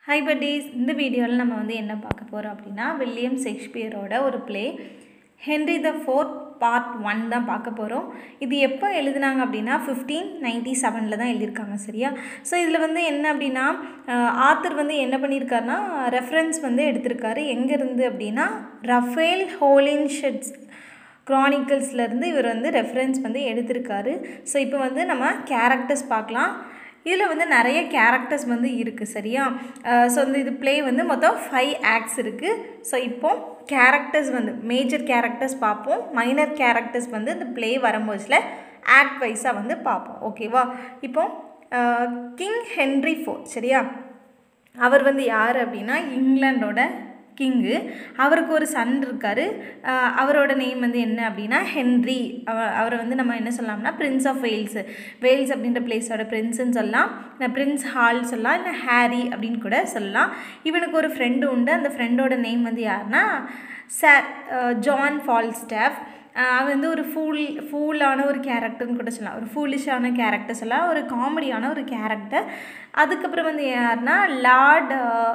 hi buddies இந்த வீடியோவில் நம்ம வந்து என்ன பார்க்க போகிறோம் அப்படின்னா வில்லியம் ஷேக்ஸ்பியரோட ஒரு play Henry the fourth part one தான் பார்க்க போகிறோம் இது எப்போ எழுதுனாங்க அப்படின்னா ஃபிஃப்டீன் நைன்டி செவனில் தான் எழுதியிருக்காங்க சரியா ஸோ இதில் வந்து என்ன அப்படின்னா ஆத்தர் வந்து என்ன பண்ணியிருக்காருன்னா ரெஃபரன்ஸ் வந்து எடுத்திருக்காரு எங்கேருந்து அப்படின்னா ரஃபேல் ஹோலின்ஷெட்ஸ் க்ரானிக்கல்ஸ்லேருந்து இவர் வந்து ரெஃபரன்ஸ் வந்து எடுத்திருக்காரு ஸோ இப்போ வந்து நம்ம கேரக்டர்ஸ் பார்க்கலாம் இதில் வந்து நிறைய கேரக்டர்ஸ் வந்து இருக்குது சரியா ஸோ இந்த இது ப்ளே வந்து மொத்தம் ஃபைவ் ஆக்ட்ஸ் இருக்குது ஸோ இப்போ கேரக்டர்ஸ் வந்து மேஜர் கேரக்டர்ஸ் பார்ப்போம் மைனர் கேரக்டர்ஸ் வந்து இந்த ப்ளே வரும்போதுல ஆக்ட் வைஸாக வந்து பார்ப்போம் ஓகேவா இப்போ கிங் ஹென்ரி ஃபோர் சரியா அவர் வந்து யார் அப்படின்னா இங்கிலாண்டோட கிங்கு அவருக்கு ஒரு சன் இருக்கார் அவரோட நேம் வந்து என்ன அப்படின்னா ஹென்ரி அவ அவரை வந்து நம்ம என்ன சொல்லலாம்னா பிரின்ஸ் ஆஃப் வேல்ஸ் வேல்ஸ் அப்படின்ற பிளேஸோட பிரின்ஸுன்னு சொல்லலாம் இல்லை பிரின்ஸ் ஹால் சொல்லலாம் இல்லை ஹாரி அப்படின்னு கூட சொல்லலாம் இவனுக்கு ஒரு ஃப்ரெண்டு உண்டு அந்த ஃப்ரெண்டோட நேம் வந்து யாருன்னா சார் ஜான் ஃபால்ஸ்டாஃப் அவன் வந்து ஒரு ஃபூல் ஃபூலான ஒரு கேரக்டர்னு கூட சொல்லலாம் ஒரு ஃபூலிஷான கேரக்டர் சொல்லலாம் ஒரு காமெடியான ஒரு கேரக்டர் அதுக்கப்புறம் வந்து யாருன்னா lord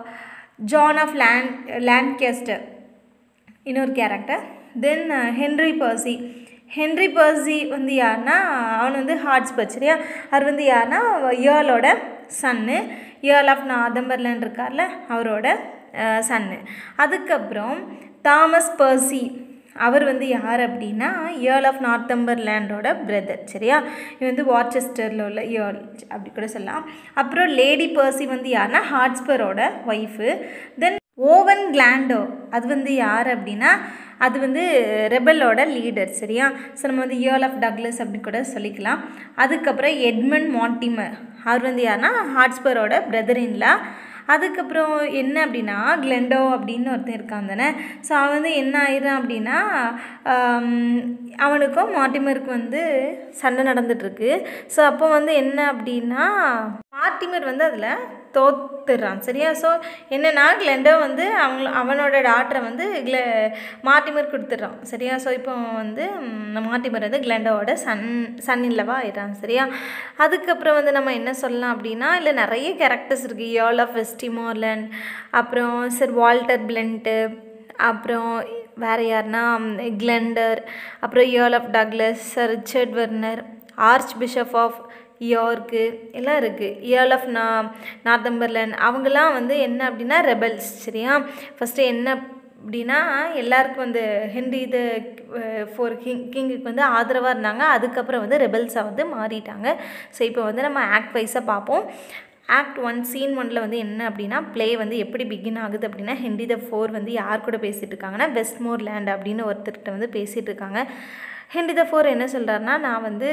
John of land Lancaster இன்னொரு character then Henry Percy Henry Percy வந்து யாருன்னா அவன் வந்து ஹார்ட்ஸ்பர்ட் சரியா அவர் வந்து யாருன்னா இயர்லோட சன்னு இயர்ல் ஆஃப் நாதம்பர்லேண்ட் இருக்கார்ல அவரோட சன்னு அதுக்கப்புறம் தாமஸ் பர்சி அவர் வந்து யார் அப்படின்னா இயர்ல் ஆஃப் நார்த்தம்பர்லேண்டோட பிரதர் சரியா இது வந்து வாட்செஸ்டரில் உள்ள இயர்ல் அப்படி கூட சொல்லலாம் அப்புறம் லேடி பர்சி வந்து யாருன்னா ஹாட்ஸ்பரோட ஒய்ஃபு தென் ஓவன் கிளாண்டோ அது வந்து யார் அப்படின்னா அது வந்து ரெபலோட லீடர் சரியா ஸோ நம்ம வந்து இயர்ல் ஆஃப் டக்லஸ் அப்படி கூட சொல்லிக்கலாம் அதுக்கப்புறம் எட்மண்ட் மாண்டிமர் அவர் வந்து யாருன்னா ஹாட்ஸ்பரோட பிரதர் இன்லா அதுக்கப்புறம் என்ன அப்படின்னா கிளெண்டோ அப்படின்னு ஒருத்தன் இருக்கான் தானே ஸோ அவன் வந்து என்ன ஆயிடுறான் அப்படின்னா அவனுக்கும் மார்ட்டிமருக்கும் வந்து சண்டை நடந்துகிட்ருக்கு ஸோ அப்போ வந்து என்ன அப்படின்னா மார்ட்டிமர் வந்து அதில் தோத்துடுறான் சரியா ஸோ என்னென்னா கிளெண்டோ வந்து அவங்க அவனோட டாக்டரை வந்து கிள மார்ட்டிமர் கொடுத்துட்றான் சரியா ஸோ இப்போ வந்து மார்ட்டிமர் வந்து கிளெண்டோவோட சன் சன் இல்லவா ஆயிடுறான் சரியா அதுக்கப்புறம் வந்து நம்ம என்ன சொல்லலாம் அப்படின்னா இல்லை நிறைய கேரக்டர்ஸ் இருக்குது இயர்ல் ஆஃப் வெஸ்டிமோர்லேண்ட் அப்புறம் சர் வால்டர் பிளண்ட்டு அப்புறம் வேறு யாருன்னா கிளெண்டர் அப்புறம் earl of Douglas sir Richard Vernon archbishop of York எல்லாம் இருக்குது இயர்ல் ஆஃப் நா நார்த்தம்பர்லேண்ட் அவங்கெல்லாம் வந்து என்ன அப்படின்னா ரெபல்ஸ் சரியா ஃபஸ்ட்டு என்ன அப்படின்னா எல்லாருக்கும் வந்து ஹென்ரி இது ஃபோர் கிங் கிங்குக்கு வந்து ஆதரவாக இருந்தாங்க அதுக்கப்புறம் வந்து ரெபல்ஸாக வந்து மாறிட்டாங்க ஸோ இப்போ வந்து நம்ம ஆக்ட் வைஸாக பார்ப்போம் ஆக்ட் ஒன் சீன் ஒனில் வந்து என்ன அப்படின்னா ப்ளே வந்து எப்படி பிகின் ஆகுது அப்படின்னா ஹென்ரி த ஃபோர் வந்து யார் கூட பேசிகிட்டு இருக்காங்கன்னா வெஸ்ட்மோர் லேண்ட் அப்படின்னு ஒருத்தர்கிட்ட வந்து பேசிகிட்டு இருக்காங்க ஹென்ரி த ஃபோர் என்ன சொல்கிறாருன்னா நான் வந்து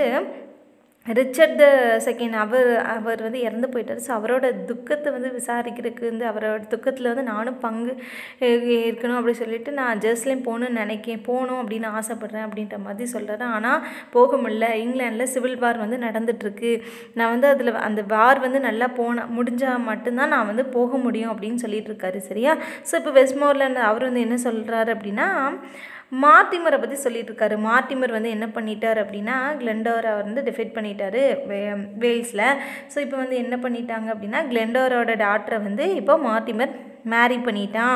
ரிச்சர்ட் த செகண்ட் அவர் அவர் வந்து இறந்து போயிட்டார் ஸோ அவரோட துக்கத்தை வந்து விசாரிக்கிறதுக்கு வந்து அவரோட துக்கத்தில் வந்து நானும் பங்கு இருக்கணும் அப்படி சொல்லிட்டு நான் ஜெர்ஸ்லேயும் போகணும்னு நினைக்கேன் போகணும் அப்படின்னு ஆசைப்பட்றேன் அப்படின்ற மாதிரி சொல்கிறாரு ஆனால் போக முடியல இங்கிலாண்டில் சிவில் வார் வந்து நடந்துகிட்ருக்கு நான் வந்து அதில் அந்த வார் வந்து நல்லா போன முடிஞ்சால் மட்டும்தான் நான் வந்து போக முடியும் அப்படின்னு சொல்லிட்டு இருக்காரு சரியா ஸோ இப்போ வெஸ்ட்மோர்லேண்ட் அவர் வந்து என்ன சொல்கிறாரு அப்படின்னா மார்டிமரை பற்றி சொல்லிட்டு இருக்காரு மார்டிமர் வந்து என்ன பண்ணிட்டார் அப்படின்னா கிளெண்டோரை வந்து டிஃபைட் பண்ணிட்டாரு வே வேல்ஸில் ஸோ இப்போ வந்து என்ன பண்ணிட்டாங்க அப்படின்னா கிளெண்டோரோட டாக்டரை வந்து இப்போ மார்டிமர் மேரி பண்ணிட்டான்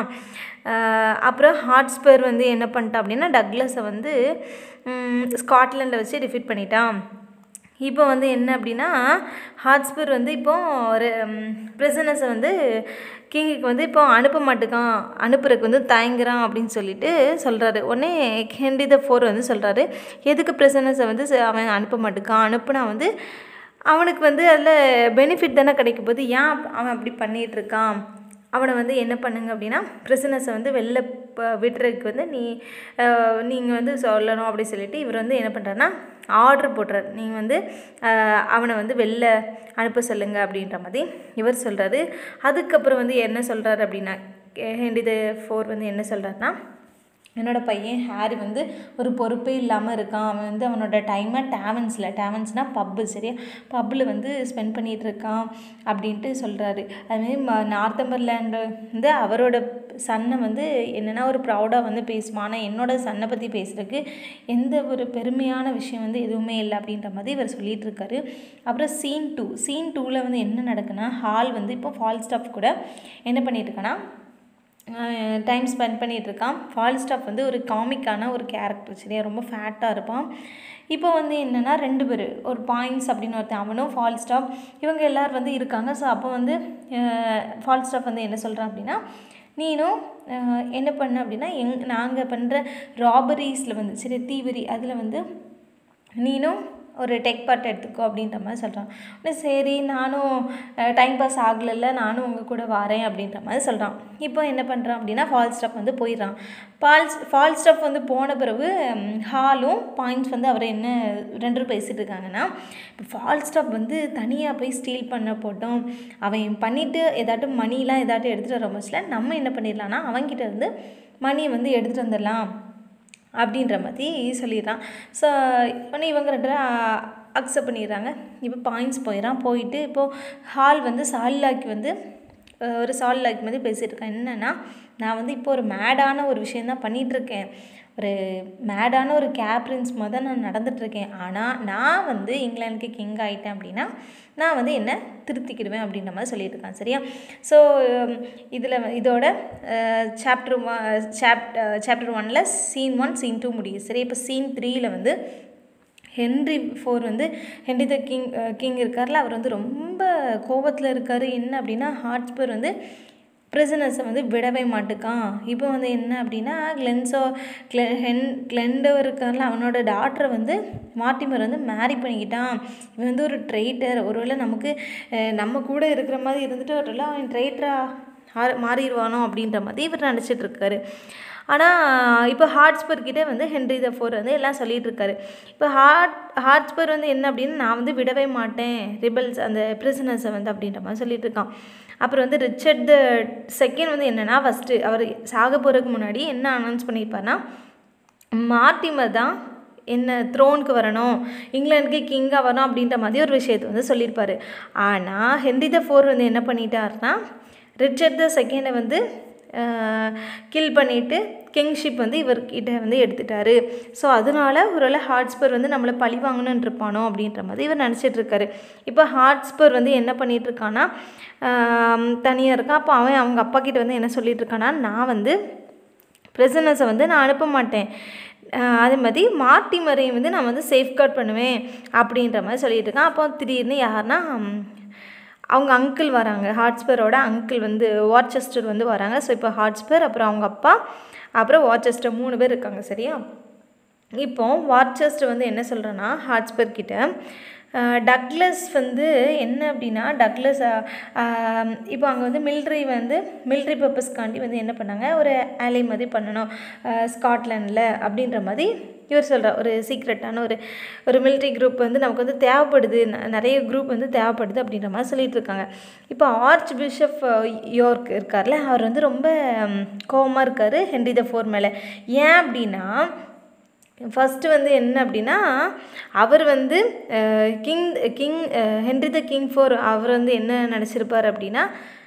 அப்புறம் ஹாட்ஸ்பர் வந்து என்ன பண்ணிட்டான் அப்படின்னா டக்லஸை வந்து ஸ்காட்லாண்டில் வச்சு டிஃபீட் பண்ணிட்டான் இப்போ வந்து என்ன அப்படின்னா ஹாட்ஸ்பர் வந்து இப்போ ஒரு ப்ரிசனஸை வந்து கிங்குக்கு வந்து இப்போ அனுப்ப மாட்டுக்கான் அனுப்புறதுக்கு வந்து தயங்குறான் அப்படின்னு சொல்லிட்டு சொல்கிறாரு உடனே ஹென்ரி த ஃபோர் வந்து சொல்கிறாரு எதுக்கு ப்ரிசனஸை வந்து அவன் அனுப்ப மாட்டுக்கான் அனுப்புனா வந்து அவனுக்கு வந்து அதில் பெனிஃபிட் தானே கிடைக்க போது ஏன் அவன் அப்படி பண்ணிகிட்ருக்கான் அவனை வந்து என்ன பண்ணுங்க அப்படின்னா ப்ரிசனஸை வந்து வெளில விடுறதுக்கு வந்து நீ நீங்கள் வந்து சொல்லணும் அப்படி சொல்லிட்டு இவர் வந்து என்ன பண்ணுறாருன்னா ஆர்டர் போடுறார் நீங்கள் வந்து அவனை வந்து வெளில அனுப்ப சொல்லுங்கள் அப்படின்ற மாதிரி இவர் சொல்கிறாரு அதுக்கப்புறம் வந்து என்ன சொல்கிறாரு அப்படின்னா ஹென்ரி த ஃபோர் வந்து என்ன சொல்கிறாருன்னா என்னோட பையன் ஹாரி வந்து ஒரு பொறுப்பே இல்லாமல் இருக்கான் அவன் வந்து அவனோட டைமை டேவன்ஸில் டேவன்ஸ்னால் பப்பு சரியா பப்பில் வந்து ஸ்பெண்ட் பண்ணிகிட்டு இருக்கான் அப்படின்ட்டு சொல்கிறாரு அதுமாரி ம நார்த்தம்பர்லேண்டு வந்து அவரோட சன்னை வந்து என்னென்னா ஒரு ப்ரௌடாக வந்து பேசுவான் ஆனால் என்னோட சன்னை பற்றி பேசுகிறதுக்கு எந்த ஒரு பெருமையான விஷயம் வந்து எதுவுமே இல்லை அப்படின்ற மாதிரி இவர் சொல்லிகிட்டு இருக்காரு அப்புறம் சீன் டூ சீன் டூவில் வந்து என்ன நடக்குன்னா ஹால் வந்து இப்போ ஃபால் ஸ்டாஃப் கூட என்ன பண்ணிட்டு இருக்கான்னா டைம் ஸ்பெண்ட் பண்ணிகிட்டு இருக்கான் ஃபால் ஸ்டாப் வந்து ஒரு காமிக்கான ஒரு கேரக்டர் சரியா ரொம்ப ஃபேட்டாக இருப்பான் இப்போ வந்து என்னென்னா ரெண்டு பேர் ஒரு பாயிண்ட்ஸ் அப்படின்னு ஒருத்தன் அவனும் ஃபால் ஸ்டாப் இவங்க எல்லோரும் வந்து இருக்காங்க ஸோ அப்போ வந்து ஃபால் ஸ்டாப் வந்து என்ன சொல்கிறான் அப்படின்னா நீனும் என்ன பண்ண அப்படின்னா எங் நாங்கள் பண்ணுற ராபரிஸில் வந்து சரி தீவிரி அதில் வந்து நீனும் ஒரு டெக் பார்ட் எடுத்துக்கோ அப்படின்ற மாதிரி சொல்கிறான் உடனே சரி நானும் டைம் பாஸ் ஆகலைல்ல நானும் உங்கள் கூட வரேன் அப்படின்ற மாதிரி சொல்கிறான் இப்போ என்ன பண்ணுறான் அப்படின்னா ஃபால் ஸ்டாப் வந்து போயிடுறான் ஃபால்ஸ் ஃபால் ஸ்டாப் வந்து போன பிறகு ஹாலும் பாயிண்ட்ஸ் வந்து அவர் என்ன ரெண்டு பேரும் பேசிகிட்டு இருக்காங்கன்னா இப்போ ஃபால் ஸ்டாப் வந்து தனியாக போய் ஸ்டீல் பண்ண போட்டோம் அவன் பண்ணிவிட்டு ஏதாட்டும் மணிலாம் ஏதாட்டும் எடுத்துகிட்டு வர முச்சில் நம்ம என்ன பண்ணிடலாம்னா அவன்கிட்ட இருந்து மணியை வந்து எடுத்துகிட்டு வந்துடலாம் அப்படின்ற மாதிரி சொல்லிடுறான் ஸோ உடனே இவங்க ரெண்டு பேரும் அக்செப்ட் பண்ணிடுறாங்க இப்போ பாயிண்ட்ஸ் போயிடறான் போயிட்டு இப்போது ஹால் வந்து சாலிலாக்கி வந்து ஒரு சாலிலாக்கி மாதிரி பேசிகிட்டு இருக்கேன் என்னென்னா நான் வந்து இப்போ ஒரு மேடான ஒரு விஷயந்தான் பண்ணிகிட்ருக்கேன் ஒரு மேடான ஒரு கேப்ரின்ஸ் மாதிரி தான் நான் நடந்துகிட்ருக்கேன் ஆனால் நான் வந்து இங்கிலாந்துக்கு கிங் ஆகிட்டேன் அப்படின்னா நான் வந்து என்ன திருத்திக்கிடுவேன் அப்படின்ற மாதிரி சொல்லிட்டு இருக்கான் சரியா ஸோ இதில் இதோட சாப்டர் சாப் சாப்டர் ஒனில் சீன் ஒன் சீன் டூ முடியுது சரி இப்போ சீன் த்ரீயில் வந்து ஹென்ரி ஃபோர் வந்து ஹென்ரி த கிங் கிங் இருக்கார்ல அவர் வந்து ரொம்ப கோபத்தில் இருக்கார் என்ன அப்படின்னா ஹாட்ஸ்பர் வந்து ப்ரிசனர்ஸை வந்து விடவே மாட்டுக்கான் இப்போ வந்து என்ன அப்படின்னா கிளென்ஸோ கிளெ ஹென் கிளெண்டோ இருக்கார்ல அவனோட டாக்டரை வந்து மார்ட்டிமர் வந்து மேரி பண்ணிக்கிட்டான் இவன் வந்து ஒரு ட்ரெய்டர் ஒருவேளை நமக்கு நம்ம கூட இருக்கிற மாதிரி இருந்துட்டு ஒருவேளை அவன் ட்ரெய்டராக மாறிடுவானோ அப்படின்ற மாதிரி இவர் நினச்சிட்டு இருக்காரு ஆனால் இப்போ ஹார்ட்ஸ்பர் கிட்டே வந்து ஹென்ரி த ஃபோர் வந்து எல்லாம் சொல்லிகிட்டு இருக்காரு இப்போ ஹார்ட் ஹார்ட்ஸ்பர் வந்து என்ன அப்படின்னு நான் வந்து விடவே மாட்டேன் ரிபல்ஸ் அந்த பிரிசனர்ஸை வந்து அப்படின்ற மாதிரி சொல்லிட்டு இருக்கான் அப்புறம் வந்து ரிச்சர்ட் த செகண்ட் வந்து என்னென்னா ஃபஸ்ட்டு அவர் சாக போகிறதுக்கு முன்னாடி என்ன அனௌன்ஸ் பண்ணியிருப்பார்னா மார்டிமர் தான் என்ன த்ரோனுக்கு வரணும் இங்கிலாந்துக்கு கிங்காக வரணும் அப்படின்ற மாதிரி ஒரு விஷயத்தை வந்து சொல்லியிருப்பார் ஆனால் ஹென்ரி த ஃபோர் வந்து என்ன பண்ணிட்டாருன்னா ரிச்சர்ட் த செகண்டை வந்து கில் பண்ணிவிட்டு கிங்ஷிப் வந்து இவர்கிட்ட வந்து எடுத்துட்டாரு ஸோ அதனால ஒருவேளை ஹார்ட்ஸ்பர் வந்து நம்மளை பழி வாங்கணுன்னு இருப்பானோ அப்படின்ற மாதிரி இவர் நினச்சிட்டு இருக்காரு இப்போ ஹார்ட்ஸ்பர் வந்து என்ன பண்ணிட்டு இருக்கான்னா தனியாக இருக்கான் அப்போ அவன் அவங்க அப்பா கிட்ட வந்து என்ன சொல்லிட்டு இருக்கான்னா நான் வந்து ப்ரெசனஸை வந்து நான் அனுப்ப மாட்டேன் அதே மாதிரி மார்ட்டிமரையும் வந்து நான் வந்து சேஃப்கார்ட் பண்ணுவேன் அப்படின்ற மாதிரி சொல்லிட்டு இருக்கான் அப்போ திடீர்னு யாருன்னா அவங்க அங்கிள் வராங்க ஹாட்ஸ்பரோட அங்கிள் வந்து வாட்செஸ்டர் வந்து வராங்க ஸோ இப்போ ஹாட்ஸ்பர் அப்புறம் அவங்க அப்பா அப்புறம் வாட்செஸ்டர் மூணு பேர் இருக்காங்க சரியா இப்போ வாட்செஸ்டர் வந்து என்ன சொல்கிறேன்னா ஹாட்ஸ்பர் கிட்ட டக்லஸ் வந்து என்ன அப்படின்னா டக்லஸ் இப்போ அங்கே வந்து மில்ட்ரி வந்து மில்ட்ரி பர்பஸ்க்காண்டி வந்து என்ன பண்ணாங்க ஒரு ஆலை மாதிரி பண்ணணும் ஸ்காட்லாண்டில் அப்படின்ற மாதிரி இவர் சொல்கிறார் ஒரு சீக்ரெட்டான ஒரு ஒரு மிலிட்ரி குரூப் வந்து நமக்கு வந்து தேவைப்படுது நிறைய குரூப் வந்து தேவைப்படுது அப்படின்ற மாதிரி சொல்லிகிட்டு இருக்காங்க இப்போ ஆர்ச் பிஷப் யோர்க் இருக்கார்ல அவர் வந்து ரொம்ப கோபமாக இருக்கார் ஹென்ரி த ஃபோர் மேலே ஏன் அப்படின்னா ஃபஸ்ட்டு வந்து என்ன அப்படின்னா அவர் வந்து king king Henry the king four அவர் வந்து என்ன நினச்சிருப்பார் அப்படின்னா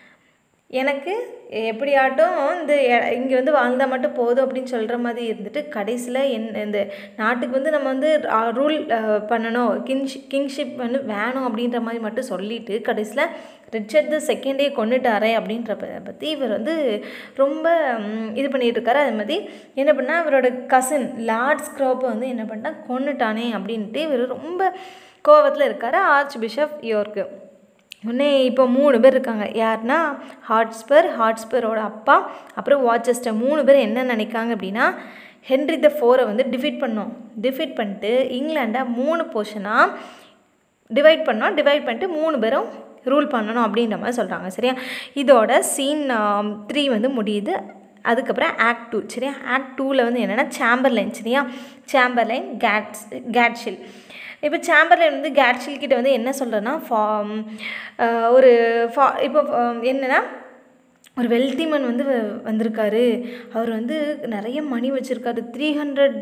எனக்கு எப்படியாட்டும் இந்த இங்கே வந்து வாழ்ந்தால் மட்டும் போதும் அப்படின்னு சொல்கிற மாதிரி இருந்துட்டு கடைசியில் என் இந்த நாட்டுக்கு வந்து நம்ம வந்து ரூல் பண்ணணும் கிங்ஷிப் கிங்ஷிப் வந்து வேணும் அப்படின்ற மாதிரி மட்டும் சொல்லிட்டு கடைசியில் ரிச்சர்ட் த செகண்டே கொண்டுட்டாரே அப்படின்ற பற்றி இவர் வந்து ரொம்ப இது பண்ணிகிட்டு இருக்காரு அது மாதிரி என்ன பண்ணால் இவரோட கசின் லார்ட் ஸ்க்ரோப்பை வந்து என்ன பண்ணிட்டா கொண்டுட்டானே அப்படின்ட்டு இவர் ரொம்ப கோவத்தில் இருக்கார் ஆர்ச் பிஷப் யோர்க்கு உடனே இப்போ மூணு பேர் இருக்காங்க யாருன்னா ஹாட்ஸ்பர் ஹாட்ஸ்பரோட அப்பா அப்புறம் வாட்சஸ்டர் மூணு பேர் என்ன நினைக்காங்க அப்படின்னா ஹென்ரி த ஃபோரை வந்து டிஃபீட் பண்ணோம் டிஃபீட் பண்ணிட்டு இங்கிலாண்டை மூணு போர்ஷனாக டிவைட் பண்ணோம் டிவைட் பண்ணிட்டு மூணு பேரும் ரூல் பண்ணணும் அப்படின்ற மாதிரி சொல்கிறாங்க சரியா இதோட சீன் த்ரீ வந்து முடியுது அதுக்கப்புறம் ஆக்ட் டூ சரியா ஆக்ட் டூவில் வந்து என்னென்னா சாம்பர்லைன் சரியா சாம்பர்லைன் கேட்ஸ் கேட்ஷில் இப்போ சாம்பர்லைன் வந்து கேட்ஷில் கிட்ட வந்து என்ன சொல்கிறேன்னா ஃபா ஒரு ஃபா இப்போ என்னென்னா ஒரு வெல்தி மேன் வந்து வ- வந்திருக்காரு அவர் வந்து நிறைய மணி வச்சுருக்காரு த்ரீ ஹண்ட்ரட்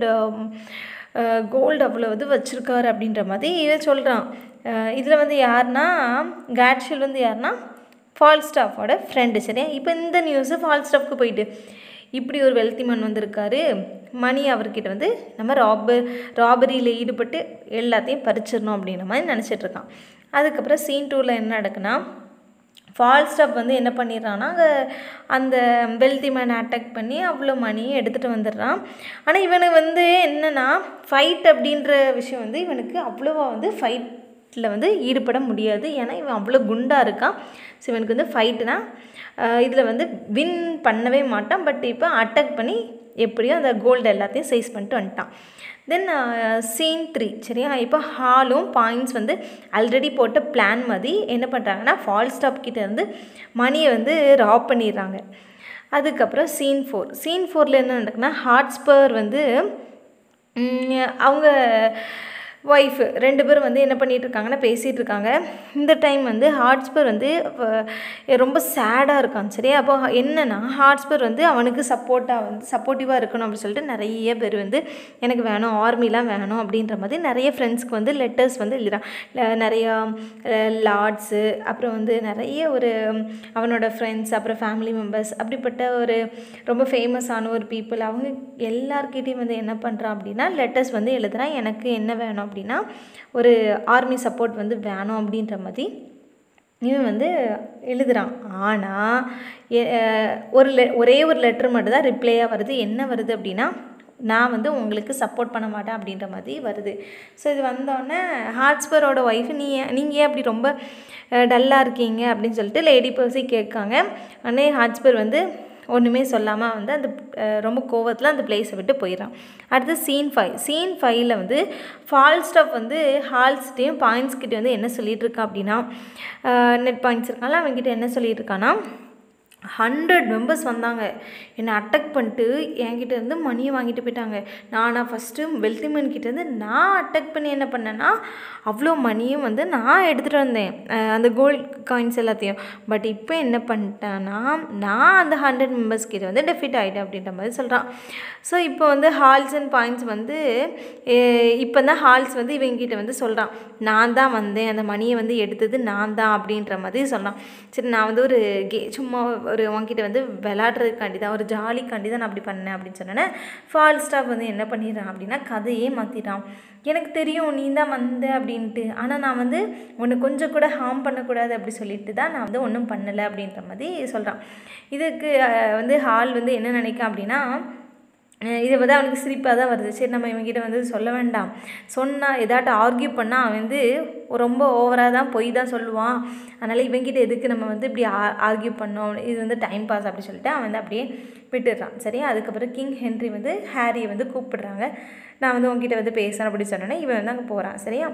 கோல்டு அவ்வளோ இது வச்சுருக்காரு அப்படின்ற மாதிரி இவன் சொல்கிறான் இதில் வந்து யாருன்னா கேட்ஷில் வந்து யாருன்னா ஃபால் ஸ்டாஃபோட ஃப்ரெண்டு சரியா இப்போ இந்த நியூஸு ஃபால் ஸ்டாஃப்க்கு போயிட்டு இப்படி ஒரு வெல்தி மேன் வந்திருக்காரு மணி அவர்கிட்ட வந்து நம்ம ராபர் ராபரியில் ஈடுபட்டு எல்லாத்தையும் பறிச்சிடணும் அப்படின்ற மாதிரி நினச்சிட்டு இருக்கான் அதுக்கப்புறம் சீன் டூவில் என்ன நடக்குன்னா ஃபால் ஸ்டாப் வந்து என்ன பண்ணிடுறான்னா அங்கே அந்த வெல்தி மேனை அட்டாக் பண்ணி அவ்வளோ மணியை எடுத்துகிட்டு வந்துடுறான் ஆனால் இவனுக்கு வந்து என்னென்னா ஃபைட் அப்படின்ற விஷயம் வந்து இவனுக்கு அவ்வளோவா வந்து ஃபைட்டில் வந்து ஈடுபட முடியாது ஏன்னா இவன் அவ்வளோ குண்டாக இருக்கான் ஸோ இவனுக்கு வந்து ஃபைட்டுனா இதில் வந்து வின் பண்ணவே மாட்டான் பட் இப்போ அட்டாக் பண்ணி எப்படியோ அந்த கோல்டு எல்லாத்தையும் சைஸ் பண்ணிட்டு வந்துட்டான் தென் சீன் த்ரீ சரியா இப்போ ஹாலும் பாயிண்ட்ஸ் வந்து ஆல்ரெடி போட்ட பிளான் மாதிரி என்ன பண்ணுறாங்கன்னா ஃபால் ஸ்டாப் கிட்ட இருந்து மணியை வந்து ராப் பண்ணிடுறாங்க அதுக்கப்புறம் சீன் ஃபோர் சீன் ஃபோரில் என்ன நடக்குன்னா ஹாட்ஸ்பர் வந்து ம், அவங்க ஒய்ஃபு ரெண்டு பேரும் வந்து என்ன பண்ணிட்டு இருக்காங்கன்னா பேசிகிட்டு இருக்காங்க இந்த டைம் வந்து ஹாட்ஸ்பர் வந்து அஹ், ரொம்ப சேடாக இருக்கான் சரியா அப்போ என்னன்னா ஹாட்ஸ்பர் வந்து அவனுக்கு சப்போர்ட்டாக வந்து சப்போர்ட்டிவாக இருக்கணும் அப்படின்னு சொல்லிட்டு நிறைய பேர் வந்து எனக்கு வேணும் ஆர்மிலாம் வேணும் அப்படின்ற மாதிரி நிறைய ஃப்ரெண்ட்ஸ்க்கு வந்து லெட்டர்ஸ் வந்து எழுதுறான் ல- நிறையா லார்ட்ஸு அப்புறம் வந்து நிறைய ஒரு அவனோட ஃப்ரெண்ட்ஸ் அப்புறம் ஃபேமிலி மெம்பர்ஸ் அப்படிப்பட்ட ஒரு ரொம்ப ஃபேமஸான ஒரு பீப்புள் அவங்க எல்லார்கிட்டையும் வந்து என்ன பண்ணுறான் அப்படின்னா லெட்டர்ஸ் வந்து எழுதுறான் எனக்கு என்ன வேணும் அப்படின்னா ஒரு ஆர்மி சப்போர்ட் வந்து வேணும் அப்படின்ற மாதிரி இவன் வந்து எழுதுறான் ஆனால் ஒரு லெ ஒரே ஒரு லெட்டர் மட்டும் தான் ரிப்ளையாக வருது என்ன வருது அப்படின்னா நான் வந்து உங்களுக்கு சப்போர்ட் பண்ண மாட்டேன் அப்படின்ற மாதிரி வருது ஸோ இது வந்தோடனே ஹாட்ஸ்பரோட ஒய்ஃப் நீ ஏன் நீங்கள் ஏன் அப்படி ரொம்ப டல்லாக இருக்கீங்க அப்படின்னு சொல்லிட்டு லேடி பர்சி கேட்காங்க உடனே ஹாட்ஸ்பர் வந்து ஒன்றுமே சொல்லாமல் வந்து அந்த அஹ், ரொம்ப கோவத்தில் அந்த பிளேஸை விட்டு போயிடறான் அடுத்து சீன் ஃபைவ் சீன் ஃபைவ்ல வந்து ஃபால் ஸ்டாப் வந்து ஹால்ஸ்கிட்டையும் பாயிண்ட்ஸ்கிட்ட வந்து என்ன சொல்லிட்டு இருக்கா அப்படின்னா நெட் பாயிண்ட்ஸ் இருக்கான்ல அவன்கிட்ட என்ன சொல்லிட்டு இருக்கான்னா ஹண்ட்ரட் மெம்பர்ஸ் வந்தாங்க என்னை அட்டாக் பண்ணிட்டு என்கிட்ட இருந்து மணியை வாங்கிட்டு போயிட்டாங்க நானா ஃபஸ்ட்டு வெல்த்திமேன் கிட்ட இருந்து நான் அட்டாக் பண்ணி என்ன பண்ணேன்னா அவ்வளோ மணியும் வந்து நான் எடுத்துகிட்டு வந்தேன் அஹ் அந்த கோல்ட் காயின்ஸ் எல்லாத்தையும் பட் இப்போ என்ன பண்ணிட்டேன்னா நான் அந்த ஹண்ட்ரட் மெம்பர்ஸ் கிட்ட வந்து டெஃபிட் ஆகிட்டேன் அப்படின்ற மாதிரி சொல்கிறான் ஸோ இப்போ வந்து ஹால்ஸ் அண்ட் பாயிண்ட்ஸ் வந்து இப்போ தான் ஹால்ஸ் வந்து இவங்கிட்ட வந்து சொல்கிறான் நான் தான் வந்தேன் அந்த மணியை வந்து எடுத்தது நான் தான் அப்படின்ற மாதிரி சொல்கிறான் சரி நான் வந்து ஒரு கே சும்மா ஒரு உன்கிட்ட வந்து விளாட்றதுக்காண்டி தான் ஒரு ஜாலிக்காண்டி தான் நான் அப்படி பண்ணேன் அப்படின்னு சொன்னேன்னே ஃபால் ஸ்டாப் வந்து என்ன பண்ணிடுறான் அப்படின்னா கதையே மாற்றிட்டான் எனக்கு தெரியும் நீ தான் வந்த அப்படின்ட்டு ஆனால் நான் வந்து உன்னை கொஞ்சம் கூட ஹார்ம் பண்ணக்கூடாது அப்படி சொல்லிட்டு தான் நான் வந்து ஒன்றும் பண்ணலை அப்படின்ற மாதிரி சொல்கிறான் இதுக்கு அஹ், வந்து ஹால் வந்து என்ன நினைக்கான் அப்படின்னா அஹ் இதை வந்து அவனுக்கு சிரிப்பாக தான் வருது சரி நம்ம இவன்கிட்ட வந்து சொல்ல வேண்டாம் சொன்னால் ஏதாட்டும் ஆர்கியூ பண்ணால் அவன் வந்து ரொம்ப ஓவராக தான் பொய் தான் சொல்லுவான் அதனால் இவன்கிட்ட எதுக்கு நம்ம வந்து இப்படி ஆர்கியூ பண்ணோம் இது வந்து டைம் பாஸ் அப்படி சொல்லிட்டு அவன் வந்து அப்படியே விட்டுடுறான் சரியா அதுக்கப்புறம் கிங் ஹென்ரி வந்து ஹாரியை வந்து கூப்பிடுறாங்க நான் வந்து உங்ககிட்ட வந்து பேசுகிறேன் அப்படி சொன்னோன்னே இவன் வந்து அங்கே போகிறான் சரியா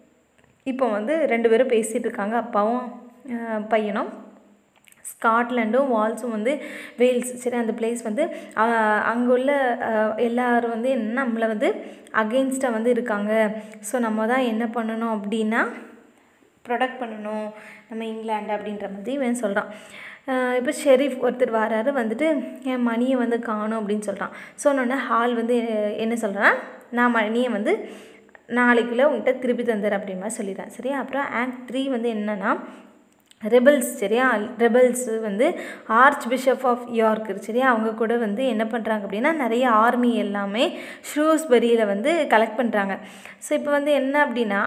இப்போ வந்து ரெண்டு பேரும் பேசிகிட்டு இருக்காங்க அப்பாவும் அஹ், பையனும் ஸ்காட்லாண்டும் வால்ஸும் வந்து வேல்ஸ் சரி அந்த பிளேஸ் வந்து அங்கே உள்ள அஹ், எல்லாரும் வந்து என்ன நம்மளை வந்து அகெயின்ஸ்டாக வந்து இருக்காங்க ஸோ நம்ம தான் என்ன பண்ணணும் அப்படின்னா ப்ரொடக்ட் பண்ணணும் நம்ம இங்கிலாந்து அப்படின்ற மாதிரி இவன் சொல்கிறான் இப்போ ஷெரீஃப் ஒருத்தர் வராரு வந்துட்டு என் மணியை வந்து காணும் அப்படின்னு சொல்கிறான் சொன்னோன்னே ஹால் வந்து என்ன சொல்கிறான் நான் மணியை வந்து நாளைக்குள்ளே உங்கள்கிட்ட திருப்பி தந்துடுறேன் அப்படின்ற மாதிரி சொல்லிடுறேன் சரியா அப்புறம் ஆக்ட் த்ரீ வந்து என்னென்னா ரெபல்ஸ் சரியா ரெபல்ஸ் வந்து ஆர்ச் பிஷப் ஆஃப் யார்க் சரியா அவங்க கூட வந்து என்ன பண்ணுறாங்க அப்படின்னா நிறைய ஆர்மி எல்லாமே ஷ்ரூஸ்பரியில் வந்து கலெக்ட் பண்ணுறாங்க ஸோ இப்போ வந்து என்ன அப்படின்னா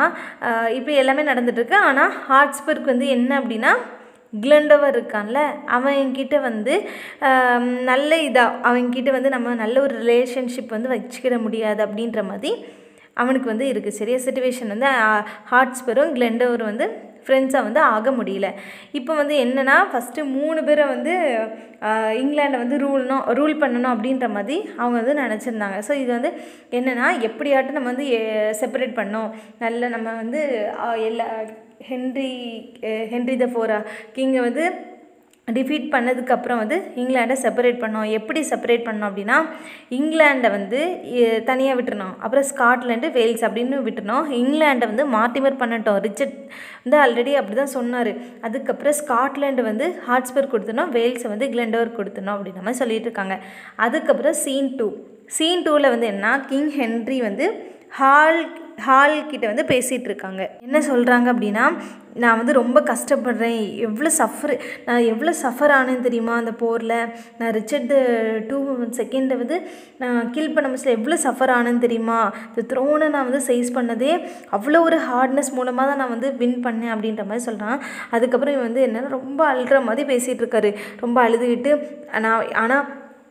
ஆனால் இப்போ எல்லாமே நடந்துட்டுருக்கு ஆனால் ஹார்ட்ஸ்பர்க் வந்து என்ன அப்படின்னா கிளண்டவர் இருக்கான்ல அவன்கிட்ட வந்து ஆம், நல்ல இதாக அவன்கிட்ட வந்து நம்ம நல்ல ஒரு ரிலேஷன்ஷிப் வந்து வச்சுக்கிட முடியாது அப்படின்ற மாதிரி அவனுக்கு வந்து இருக்குது சரியா சுச்சுவேஷன் வந்து ஹார்ட்ஸ்பரும் கிளெண்டவரும் வந்து ஃப்ரெண்ட்ஸாக வந்து ஆக முடியல இப்போ வந்து என்னென்னா ஃபஸ்ட்டு மூணு பேரை வந்து ஆஹ், இங்கிலாண்டை வந்து ரூல்னும் ரூல் பண்ணணும் அப்படின்ற மாதிரி அவங்க வந்து நினச்சிருந்தாங்க ஸோ இது வந்து என்னென்னா எப்படியாட்டும் நம்ம வந்து செப்பரேட் பண்ணோம் நல்ல நம்ம வந்து ஆஹ், எல்லா ஹென்ரி அஹ், ஹென்ரி த ஃபோரா கிங்கை வந்து டிஃபீட் பண்ணதுக்கப்புறம் வந்து இங்கிலாண்டை செப்பரேட் பண்ணோம் எப்படி செப்பரேட் பண்ணோம் அப்படின்னா இங்கிலாண்டை வந்து தனியாக விட்டுருணும் அப்புறம் ஸ்காட்லாண்டு வேல்ஸ் அப்படின்னு விட்டுருணும் இங்கிலாண்டை வந்து மார்டிமர் பண்ணட்டோம் ரிச்சர்ட் வந்து ஆல்ரெடி அப்படி தான் சொன்னார் அதுக்கப்புறம் ஸ்காட்லாண்டு வந்து ஹாட்ஸ்பர் கொடுத்துனோம் வேல்ஸை வந்து கிளெண்டோர் கொடுத்துனோம் அப்படின்ற மாதிரி சொல்லிட்டு இருக்காங்க அதுக்கப்புறம் சீன் டூ சீன் டூவில் வந்து என்ன கிங் ஹென்ரி வந்து ஹால் ஹால் கிட்ட வந்து பேசிகிட்டு இருக்காங்க என்ன சொல்கிறாங்க அப்படின்னா நான் வந்து ரொம்ப கஷ்டப்படுறேன் எவ்வளோ சஃபர் நான் எவ்வளோ சஃபர் ஆனேன்னு தெரியுமா அந்த போரில் நான் ரிச்சர்டு டூ செகண்டை வந்து நான் கில் பண்ண முடியல எவ்வளோ சஃபர் ஆனேன்னு தெரியுமா இந்த த்ரோனை நான் வந்து சைஸ் பண்ணதே அவ்வளோ ஒரு ஹார்ட்னஸ் மூலமாக தான் நான் வந்து வின் பண்ணேன் அப்படின்ற மாதிரி சொல்கிறான் அதுக்கப்புறம் இவன் வந்து என்னென்னா ரொம்ப அழுகிற மாதிரி பேசிகிட்டு இருக்காரு ரொம்ப அழுதுகிட்டு நான் ஆனால்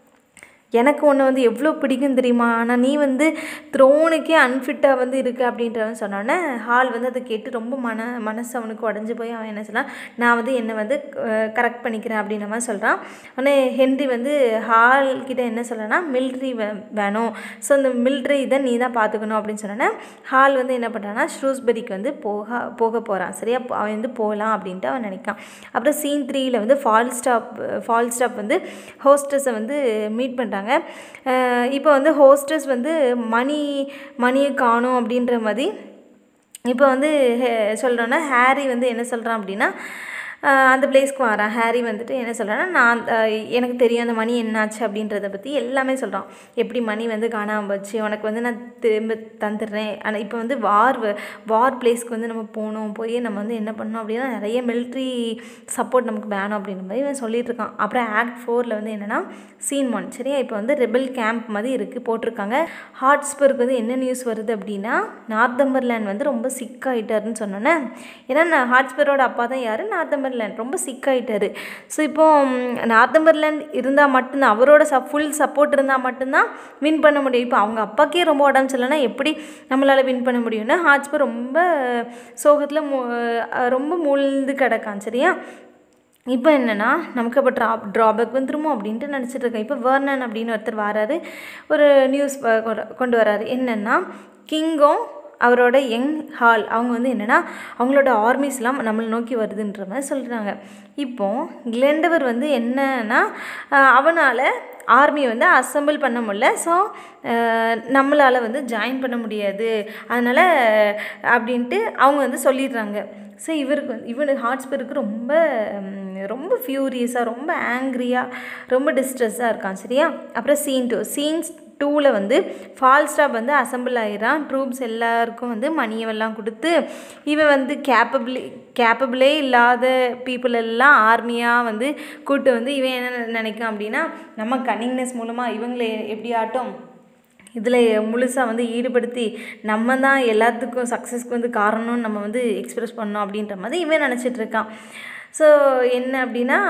எனக்கு ஒன்று வந்து எவ்வளோ பிடிக்கும் தெரியுமா ஆனால் நீ வந்து த்ரோனுக்கே அன்ஃபிட்டாக வந்து இருக்கு அப்படின்றவன் சொன்னோன்னே ஹால் வந்து அதை கேட்டு ரொம்ப மன மனசு அவனுக்கு உடஞ்சி போய் அவன் என்ன சொன்னான் நான் வந்து என்னை வந்து கரெக்ட் பண்ணிக்கிறேன் அப்படின்ற மாதிரி சொல்கிறான் உடனே ஹென்றி வந்து ஹால் கிட்ட என்ன சொல்கிறேன்னா மில்ட்ரி வேணும் ஸோ அந்த மில்ட்ரி இதை நீ தான் பார்த்துக்கணும் அப்படின்னு சொன்னோன்னே ஹால் வந்து என்ன பண்ணுறான்னா ஷ்ரூஸ்பெரிக்கு வந்து போக போக போகிறான் சரியா அவன் வந்து போகலாம் அப்படின்ட்டு அவன் நினைக்கான் அப்புறம் சீன் த்ரீயில் வந்து ஃபால் ஸ்டாப் ஃபால் ஸ்டாப் வந்து ஹோஸ்டஸை வந்து மீட் பண்ணுறாங்க பண்ணுறாங்க இப்போ வந்து ஹோஸ்டர்ஸ் வந்து மணி மணியை காணும் அப்படின்ற மாதிரி இப்போ வந்து சொல்கிறோன்னா ஹேரி வந்து என்ன சொல்கிறான் அப்படின்னா அந்த பிளேஸ்க்கு வரான் ஹேரி வந்துட்டு என்ன சொல்கிறான்னா நான் எனக்கு தெரியும் அந்த மணி என்னாச்சு அப்படின்றத பற்றி எல்லாமே சொல்கிறான் எப்படி மணி வந்து காணாமல் போச்சு உனக்கு வந்து நான் திரும்ப தந்துடுறேன் ஆனால் இப்போ வந்து வார் வார் பிளேஸ்க்கு வந்து நம்ம போகணும் போய் நம்ம வந்து என்ன பண்ணோம் அப்படின்னா நிறைய மிலிட்ரி சப்போர்ட் நமக்கு வேணும் அப்படின்ற மாதிரி இவன் சொல்லிட்டு இருக்கான் அப்புறம் ஆக்ட் ஃபோரில் வந்து என்னென்னா சீன் ஒன் சரியா இப்போ வந்து ரெபல் கேம்ப் மாதிரி இருக்குது போட்டிருக்காங்க ஹாட்ஸ்பர்க் வந்து என்ன நியூஸ் வருது அப்படின்னா நார்த்தம்பர்லேண்ட் வந்து ரொம்ப சிக் ஆகிட்டாருன்னு சொன்னோன்னே ஏன்னா ஹாட்ஸ்பரோட அப்பா தான் யார் நார்த்தம்பர் நார்த்தம்பர்லேண்ட் ரொம்ப சிக் ஆகிட்டாரு ஸோ இப்போ நார்த்தம்பர்லேண்ட் இருந்தால் மட்டும்தான் அவரோட ச ஃபுல் சப்போர்ட் இருந்தால் மட்டும்தான் வின் பண்ண முடியும் இப்போ அவங்க அப்பாக்கே ரொம்ப உடம்பு சரியில்லைனா எப்படி நம்மளால் வின் பண்ண முடியும்னா ஹாட்ஸ்பர் ரொம்ப சோகத்தில் ரொம்ப மூழ்ந்து கிடக்கான் சரியா இப்போ என்னென்னா நமக்கு இப்போ ட்ரா ட்ராபேக் வந்துருமோ அப்படின்ட்டு நினச்சிட்டு இருக்கேன் இப்போ வேர்னன் அப்படின்னு ஒருத்தர் வராரு ஒரு நியூஸ் கொண்டு வராரு என்னென்னா கிங்கும் அவரோட யங் ஹால் அவங்க வந்து என்னென்னா அவங்களோட ஆர்மிஸ்லாம் நம்மளை நோக்கி வருதுன்ற மாதிரி சொல்கிறாங்க இப்போது கிளெண்டவர் வந்து என்னன்னா அவனால் ஆர்மி வந்து அசம்பிள் பண்ண முடியல ஸோ நம்மளால் வந்து ஜாயின் பண்ண முடியாது அதனால் அப்படின்ட்டு அவங்க வந்து சொல்லிடுறாங்க ஸோ இவருக்கு வந்து இவனுக்கு ஹாட்ஸ்பருக்கு ரொம்ப ரொம்ப ஃபியூரியஸாக ரொம்ப ஆங்க்ரியாக ரொம்ப டிஸ்ட்ரெஸ்ஸாக இருக்கான் சரியா அப்புறம் சீன் டூ சீன்ஸ் டூவில் வந்து ஃபால் ஸ்டாப் வந்து அசம்பிள் ஆகிடான் ட்ரூப்ஸ் எல்லாருக்கும் வந்து மணியெல்லாம் கொடுத்து இவன் வந்து கேப்பபிளி கேப்பபிளே இல்லாத பீப்புள் எல்லாம் ஆர்மியாக வந்து கூட்டு வந்து இவன் என்ன நினைக்கான் அப்படின்னா நம்ம கன்னிங்னஸ் மூலமாக இவங்களை எப்படி ஆட்டும் இதில் முழுசாக வந்து ஈடுபடுத்தி நம்ம தான் எல்லாத்துக்கும் சக்ஸஸ்க்கு வந்து காரணம்னு நம்ம வந்து எக்ஸ்ப்ரெஸ் பண்ணோம் அப்படின்ற மாதிரி இவன் நினச்சிட்டு இருக்கான் ஸோ என்ன அப்படின்னா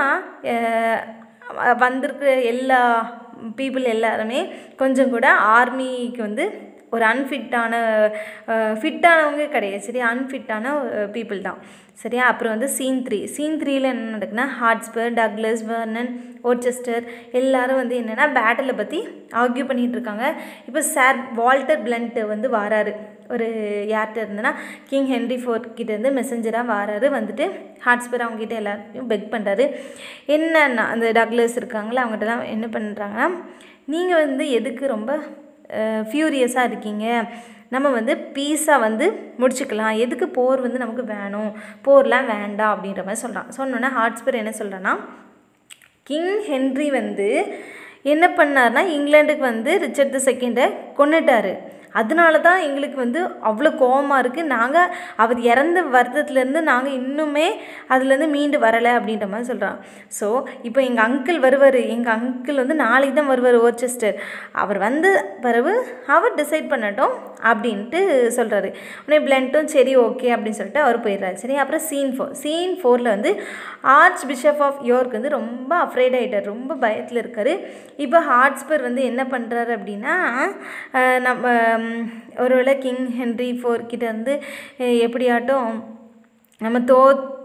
வந்திருக்கிற எல்லா பீப்புள் எல்லாருமே கொஞ்சம் கூட ஆர்மிக்கு வந்து ஒரு அன்ஃபிட்டான ஃபிட்டானவங்க கிடையாது சரியா அன்ஃபிட்டான பீப்புள் தான் சரியா அப்புறம் வந்து சீன் த்ரீ சீன் த்ரீயில் என்ன நடக்குன்னா ஹாட்ஸ்பர் டக்லஸ் வர்னன் ஓர்ச்செஸ்டர் எல்லாரும் வந்து என்னென்னா பேட்டிலை பற்றி ஆர்கியூ பண்ணிகிட்டு இருக்காங்க இப்போ சார் வால்டர் பிளண்ட்டு வந்து வாராரு ஒரு யார்கிட்ட இருந்ததுன்னா கிங் ஹென்ரி ஃபோர்ட் கிட்டேருந்து மெசஞ்சராக வாராரு வந்துட்டு ஹாட்ஸ்பர் அவங்ககிட்ட எல்லாத்தையும் பெக் பண்ணுறாரு என்னன்னா அந்த டக்லஸ் இருக்காங்களே அவங்ககிட்டலாம் என்ன பண்ணுறாங்கன்னா நீங்கள் வந்து எதுக்கு ரொம்ப ஃபியூரியஸாக இருக்கீங்க நம்ம வந்து பீஸாக வந்து முடிச்சுக்கலாம் எதுக்கு போர் வந்து நமக்கு வேணும் போர்லாம் வேண்டாம் அப்படின்ற மாதிரி சொல்கிறான் சொன்னோன்னே ஹாட்ஸ்பர் என்ன சொல்கிறேன்னா கிங் ஹென்ரி வந்து என்ன பண்ணார்னா இங்கிலாண்டுக்கு வந்து ரிச்சர்ட் த செகண்டை கொண்டுட்டார் அதனால தான் எங்களுக்கு வந்து அவ்வளோ கோபமாக இருக்குது நாங்கள் அவர் இறந்த வருத்தத்துலேருந்து நாங்கள் இன்னுமே அதுலேருந்து மீண்டு வரலை அப்படின்ற மாதிரி சொல்கிறான் ஸோ இப்போ எங்கள் அங்கிள் வருவார் எங்கள் அங்கிள் வந்து நாளைக்கு தான் வருவார் ஓர்ச்செஸ்டர் அவர் வந்த பிறகு அவர் டிசைட் பண்ணட்டும் அப்படின்ட்டு சொல்கிறாரு உடனே பிளண்ட்டும் சரி ஓகே அப்படின்னு சொல்லிட்டு அவர் போயிடுறாரு சரி அப்புறம் சீன் ஃபோர் சீன் ஃபோரில் வந்து ஆர்ச் பிஷப் ஆஃப் யோர்க் வந்து ரொம்ப அஃப்ரைட் ஆகிட்டார் ரொம்ப பயத்தில் இருக்கார் இப்போ ஹாட்ஸ்பர் வந்து என்ன பண்ணுறாரு அப்படின்னா நம்ம ஒருவேளை கிங் ஹென்ரி ஃபோர் கிட்ட வந்து எப்படியாட்டும் நம்ம தோ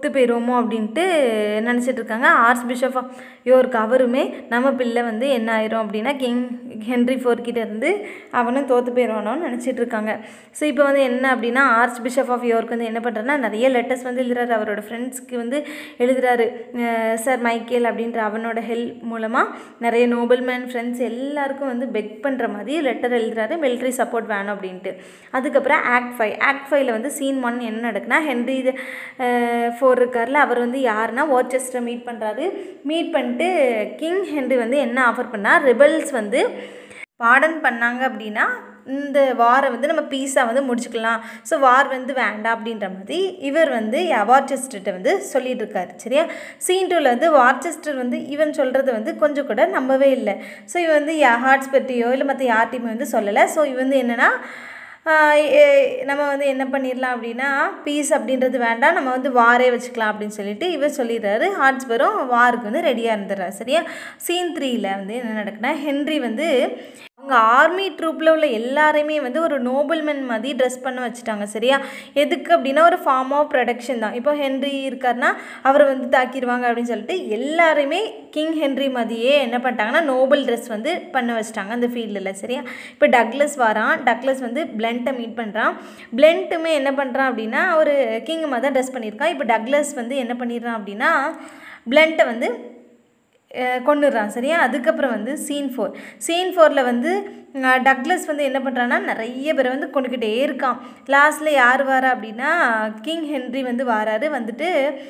தோத்து போயிடுவோமோ அப்படின்ட்டு நினச்சிட்டு இருக்காங்க ஆர்ச் பிஷப் ஆஃப் யோர்க் அவருமே நம்ம பிள்ளை வந்து என்ன ஆயிரும் அப்படின்னா கிங் ஹென்ரி ஃபோர் கிட்ட இருந்து அவனும் தோத்து போயிடுவானோன்னு நினச்சிட்டு இருக்காங்க ஸோ இப்போ வந்து என்ன அப்படின்னா ஆர்ச் பிஷப் ஆஃப் யோர்க் வந்து என்ன பண்ணுறாருன்னா நிறைய லெட்டர்ஸ் வந்து எழுதுறாரு அவரோட ஃப்ரெண்ட்ஸ்க்கு வந்து எழுதுறாரு சார் மைக்கேல் அப்படின்ற அவனோட ஹெல்ப் மூலமாக நிறைய நோபல்மேன் ஃப்ரெண்ட்ஸ் எல்லாருக்கும் வந்து பெக் பண்ணுற மாதிரி லெட்டர் எழுதுறாரு மிலிட்ரி சப்போர்ட் வேணும் அப்படின்ட்டு அதுக்கப்புறம் ஆக்ட் ஃபைவ் ஆக்ட் ஃபைவ்ல வந்து சீன் ஒன் என்ன நடக்குன்னா ஹென்ரி ஃபோர் இருக்கார்ல அவர் வந்து யாருன்னா வார்ச்செஸ்டரை மீட் பண்ணுறாரு மீட் பண்ணிட்டு கிங் ஹென்ரி வந்து என்ன ஆஃபர் பண்ணால் ரிபல்ஸ் வந்து பாடன் பண்ணாங்க அப்படின்னா இந்த வாரை வந்து நம்ம பீஸாக வந்து முடிச்சுக்கலாம் ஸோ வார் வந்து வேண்டாம் அப்படின்ற மாதிரி இவர் வந்து வார்ச்செஸ்டர்கிட்ட வந்து சொல்லிட்டு இருக்காரு சரியா சீன் டூவில் வந்து வார்ச்செஸ்டர் வந்து இவன் சொல்கிறது வந்து கொஞ்சம் கூட நம்பவே இல்லை ஸோ இவன் வந்து ஹார்ட்ஸ் பற்றியோ இல்லை மற்ற யார்ட்டையுமே வந்து சொல்லலை ஸோ இவன் வந்து என்னென்னா நம்ம வந்து என்ன பண்ணிடலாம் அப்படின்னா பீஸ் அப்படின்றது வேண்டாம் நம்ம வந்து வாரே வச்சுக்கலாம் அப்படின்னு சொல்லிட்டு இவர் சொல்லிடுறாரு ஹார்ட்ஸ்பரும் வாருக்கு வந்து ரெடியாக இருந்துடுறாரு சரியா சீன் த்ரீயில் வந்து என்ன நடக்குன்னா ஹென்ரி வந்து அவங்க ஆர்மி ட்ரூப்பில் உள்ள எல்லாரையுமே வந்து ஒரு நோபல்மென் மாதிரி ட்ரெஸ் பண்ண வச்சுட்டாங்க சரியா எதுக்கு அப்படின்னா ஒரு ஃபார்ம் ஆஃப் ப்ரொடக்ஷன் தான் இப்போ ஹென்ரி இருக்காருன்னா அவரை வந்து தாக்கிடுவாங்க அப்படின்னு சொல்லிட்டு எல்லாரையுமே கிங் ஹென்ரி மாதிரியே என்ன பண்ணிட்டாங்கன்னா நோபல் ட்ரெஸ் வந்து பண்ண வச்சுட்டாங்க அந்த ஃபீல்டில் சரியா இப்போ டக்லஸ் வரான் டக்லஸ் வந்து பிளண்ட்டை மீட் பண்ணுறான் பிளண்ட்டுமே என்ன பண்ணுறான் அப்படின்னா ஒரு கிங் மாதிரி தான் ட்ரெஸ் பண்ணியிருக்கான் இப்போ டக்லஸ் வந்து என்ன பண்ணிடுறான் அப்படின்னா பிளண்ட்டை வந்து கொண்டுடுறான் சரியா அதுக்கப்புறம் வந்து சீன் ஃபோர் சீன் ஃபோரில் வந்து டக்லஸ் வந்து என்ன பண்ணுறான்னா நிறைய பேரை வந்து கொண்டுக்கிட்டே இருக்கான் லாஸ்ட்டில் யார் வாரா அப்படின்னா கிங் ஹென்ரி வந்து வாராரு வந்துட்டு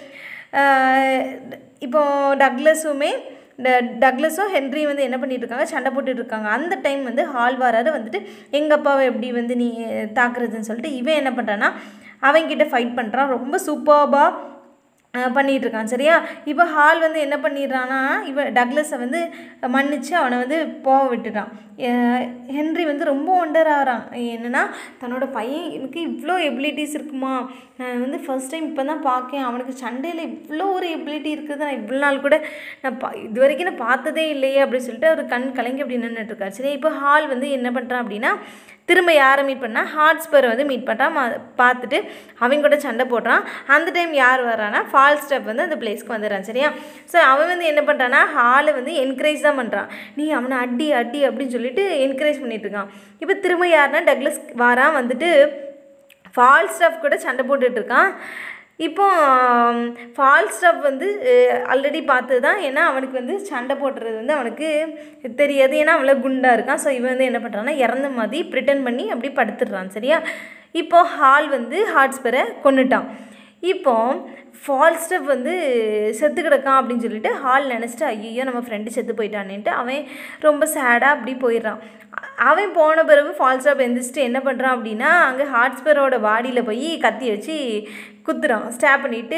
இப்போ டக்லஸுமே ட டக்லஸும் ஹென்ரி வந்து என்ன பண்ணிட்டு இருக்காங்க சண்டை போட்டுட்டு இருக்காங்க அந்த டைம் வந்து ஹால் வாராரு வந்துட்டு எங்கள் அப்பாவை எப்படி வந்து நீ தாக்குறதுன்னு சொல்லிட்டு இவன் என்ன பண்ணுறான்னா அவன்கிட்ட ஃபைட் பண்ணுறான் ரொம்ப சூப்பர்பாக பண்ணிகிட்டு இருக்கான் சரியா இப்போ ஹால் வந்து என்ன பண்ணிடுறான்னா இவன் டக்லஸை வந்து மன்னிச்சு அவனை வந்து போக விட்டுட்டான் ஹென்ரி வந்து ரொம்ப ஒண்டர் ஆகிறான் என்னென்னா தன்னோட பையனுக்கு இவ்வளோ எபிலிட்டிஸ் இருக்குமா நான் வந்து ஃபர்ஸ்ட் டைம் இப்போ தான் பார்க்கேன் அவனுக்கு சண்டையில் இவ்வளோ ஒரு எபிலிட்டி இருக்குது நான் இவ்வளோ நாள் கூட நான் பா இது வரைக்கும் நான் பார்த்ததே இல்லையே அப்படின்னு சொல்லிட்டு அவர் கண் கலங்கி அப்படி நின்றுட்டுருக்காரு சரி இப்போ ஹால் வந்து என்ன பண்ணுறான் அப்படின்னா திரும்ப யாரை மீட் பண்ணால் ஹாட்ஸ்பரை வந்து மீட் பண்ணுறான் பார்த்துட்டு அவங்க கூட சண்டை போடுறான் அந்த டைம் யார் வரானா ஃபால் ஸ்டெப் வந்து அந்த பிளேஸ்க்கு வந்துடுறான் சரியா ஸோ அவன் வந்து என்ன பண்ணுறான்னா ஹாலை வந்து என்கரேஜ் தான் பண்ணுறான் நீ அவனை அடி அடி அப்படின்னு சொல்லிட்டு என்கரேஜ் பண்ணிட்டு இருக்கான் இப்போ திரும்ப யாருன்னா டக்லஸ் வாரான் வந்துட்டு ஃபால் ஸ்டஃப் கூட சண்டை போட்டுட்டு இருக்கான் இப்போ ஃபால் ஸ்டஃப் வந்து ஆல்ரெடி பார்த்தது தான் ஏன்னா அவனுக்கு வந்து சண்டை போடுறது வந்து அவனுக்கு தெரியாது ஏன்னா அவளை குண்டாக இருக்கான் ஸோ இவன் வந்து என்ன பண்ணுறான்னா இறந்த மாதிரி ப்ரிட்டன் பண்ணி அப்படி படுத்துடுறான் சரியா இப்போ ஹால் வந்து ஹார்ட்ஸ்பரை கொண்டுட்டான் இப்போ ஃபால்ஸ்டப் வந்து செத்து கிடக்கான் அப்படின்னு சொல்லிட்டு ஹால் நினச்சிட்டு ஐயோ நம்ம ஃப்ரெண்டு செத்து போயிட்டானேன்ட்டு அவன் ரொம்ப சேடாக அப்படி போயிடுறான் அவன் போன பிறகு ஃபால்ஸ்டாப் எந்திரிச்சிட்டு என்ன பண்ணுறான் அப்படின்னா அங்கே ஹாட்ஸ்பரோட பாடியில் போய் கத்தி வச்சு குத்துறான் ஸ்டாப் பண்ணிவிட்டு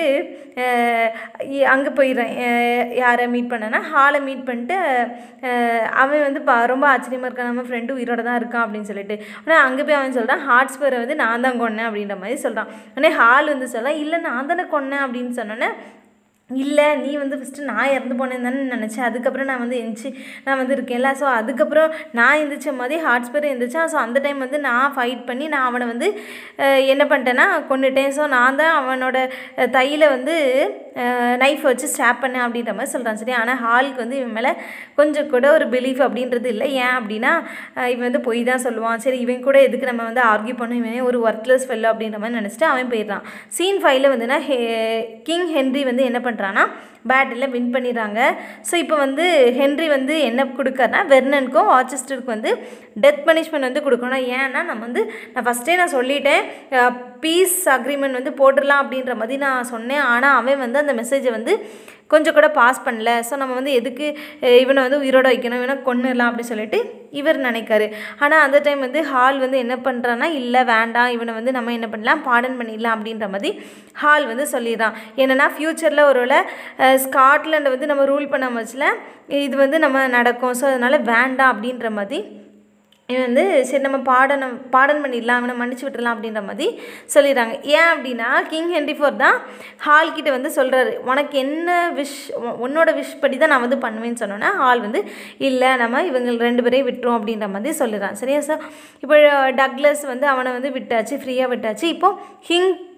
அங்கே போயிடுறான் யாரை மீட் பண்ணனா ஹாலை மீட் பண்ணிட்டு அவன் வந்து பா ரொம்ப ஆச்சரியமாக இருக்கான் நம்ம ஃப்ரெண்டு உயிரோட தான் இருக்கான் அப்படின்னு சொல்லிட்டு ஆனால் அங்கே போய் அவன் சொல்கிறான் ஹாட்ஸ்பரை வந்து நான் தான் கொன்னேன் அப்படின்ற மாதிரி சொல்கிறான் உடனே ஹால் வந்து சொல்கிறான் இல்லை நான் தானே கொன்னேன் அப்படின்னு சொன்னோன்னே இல்லை நீ வந்து ஃபஸ்ட்டு நான் இறந்து போனேன் தானே நினச்சேன் அதுக்கப்புறம் நான் வந்து எந்திச்சு நான் வந்து இருக்கேன்ல ஸோ அதுக்கப்புறம் நான் எந்திரிச்ச மாதிரி ஹாட்ஸ்பர் எந்திரிச்சான் ஸோ அந்த டைம் வந்து நான் ஃபைட் பண்ணி நான் அவனை வந்து என்ன பண்ணிட்டேன்னா கொண்டுட்டேன் ஸோ நான் தான் அவனோட தையில் வந்து நைஃப் வச்சு ஸ்டாப் பண்ணேன் அப்படின்ற மாதிரி சொல்கிறான் சரி ஆனால் ஹாலுக்கு வந்து இவன் மேலே கொஞ்சம் கூட ஒரு பிலீஃப் அப்படின்றது இல்லை ஏன் அப்படின்னா இவன் வந்து பொய் தான் சொல்லுவான் சரி இவன் கூட எதுக்கு நம்ம வந்து ஆர்கியூ பண்ண இவன் ஒரு ஒர்க்லெஸ் ஃபெல்லோ அப்படின்ற மாதிரி நினச்சிட்டு அவன் போயிடுறான் சீன் ஃபைவ்ல வந்துன்னா ஹே கிங் ஹென்ரி வந்து என்ன பண்ணுறான்னா பேட்டில் வின் பண்ணிடுறாங்க ஸோ இப்போ வந்து ஹென்ரி வந்து என்ன கொடுக்கறனா வெர்னனுக்கும் ஆர்ச்செஸ்டருக்கும் வந்து டெத் பனிஷ்மெண்ட் வந்து கொடுக்கணும் ஏன்னா நம்ம வந்து நான் ஃபஸ்ட்டே நான் சொல்லிட்டேன் பீஸ் அக்ரிமெண்ட் வந்து போட்டுடலாம் அப்படின்ற மாதிரி நான் சொன்னேன் ஆனால் அவன் வந்து அந்த மெசேஜை வந்து கொஞ்சம் கூட பாஸ் பண்ணல ஸோ நம்ம வந்து எதுக்கு இவனை வந்து உயிரோட வைக்கணும் இவனை கொண்டுடலாம் அப்படின்னு சொல்லிட்டு இவர் நினைக்காரு ஆனால் அந்த டைம் வந்து ஹால் வந்து என்ன பண்ணுறான்னா இல்லை வேண்டாம் இவனை வந்து நம்ம என்ன பண்ணலாம் பாடன் பண்ணிடலாம் அப்படின்ற மாதிரி ஹால் வந்து சொல்லிடுறான் என்னென்னா ஃப்யூச்சரில் ஒருவேளை ஸ்காட்லாண்டை வந்து நம்ம ரூல் பண்ண வச்சுல இது வந்து நம்ம நடக்கும் ஸோ அதனால் வேண்டாம் அப்படின்ற மாதிரி இவன் வந்து சரி நம்ம பாடனம் பாடன் பண்ணிடலாம் அவனை மன்னிச்சு விட்டுறலாம் அப்படின்ற மாதிரி சொல்லிடுறாங்க ஏன் அப்படின்னா கிங் ஹென்ரி ஃபோர் தான் ஹால் கிட்ட வந்து சொல்கிறாரு உனக்கு என்ன விஷ் உன்னோட விஷ் படி தான் நான் வந்து பண்ணுவேன்னு சொன்னோன்னா ஹால் வந்து இல்லை நம்ம இவங்க ரெண்டு பேரையும் விட்டுரும் அப்படின்ற மாதிரி சொல்லிடுறான் சரியா சார் இப்போ டக்லஸ் வந்து அவனை வந்து விட்டாச்சு ஃப்ரீயாக விட்டாச்சு இப்போ கிங்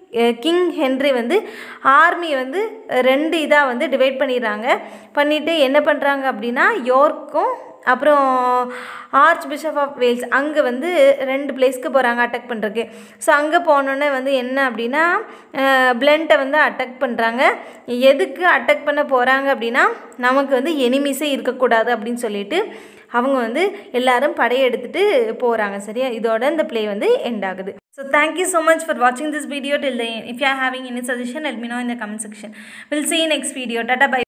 கிங் ஹென்ரி வந்து ஆர்மி வந்து ரெண்டு இதாக வந்து டிவைட் பண்ணிடுறாங்க பண்ணிவிட்டு என்ன பண்ணுறாங்க அப்படின்னா யோர்க்கும் அப்புறம் ஆர்ச் பிஷப் ஆஃப் வேல்ஸ் அங்கே வந்து ரெண்டு பிளேஸ்க்கு போகிறாங்க அட்டாக் பண்ணுறதுக்கு ஸோ அங்கே போனோன்னே வந்து என்ன அப்படின்னா பிளண்ட்டை வந்து அட்டாக் பண்ணுறாங்க எதுக்கு அட்டாக் பண்ண போகிறாங்க அப்படின்னா நமக்கு வந்து எனிமீஸே இருக்கக்கூடாது அப்படின்னு சொல்லிட்டு அவங்க வந்து எல்லாரும் படையெடுத்துட்டு போகிறாங்க சரியா இதோட இந்த ப்ளே வந்து எண்ட் ஆகுது so thank you so much for வாட்சிங் this video till if you are having any suggestion let me know in the comment section we'll see you next video tata bye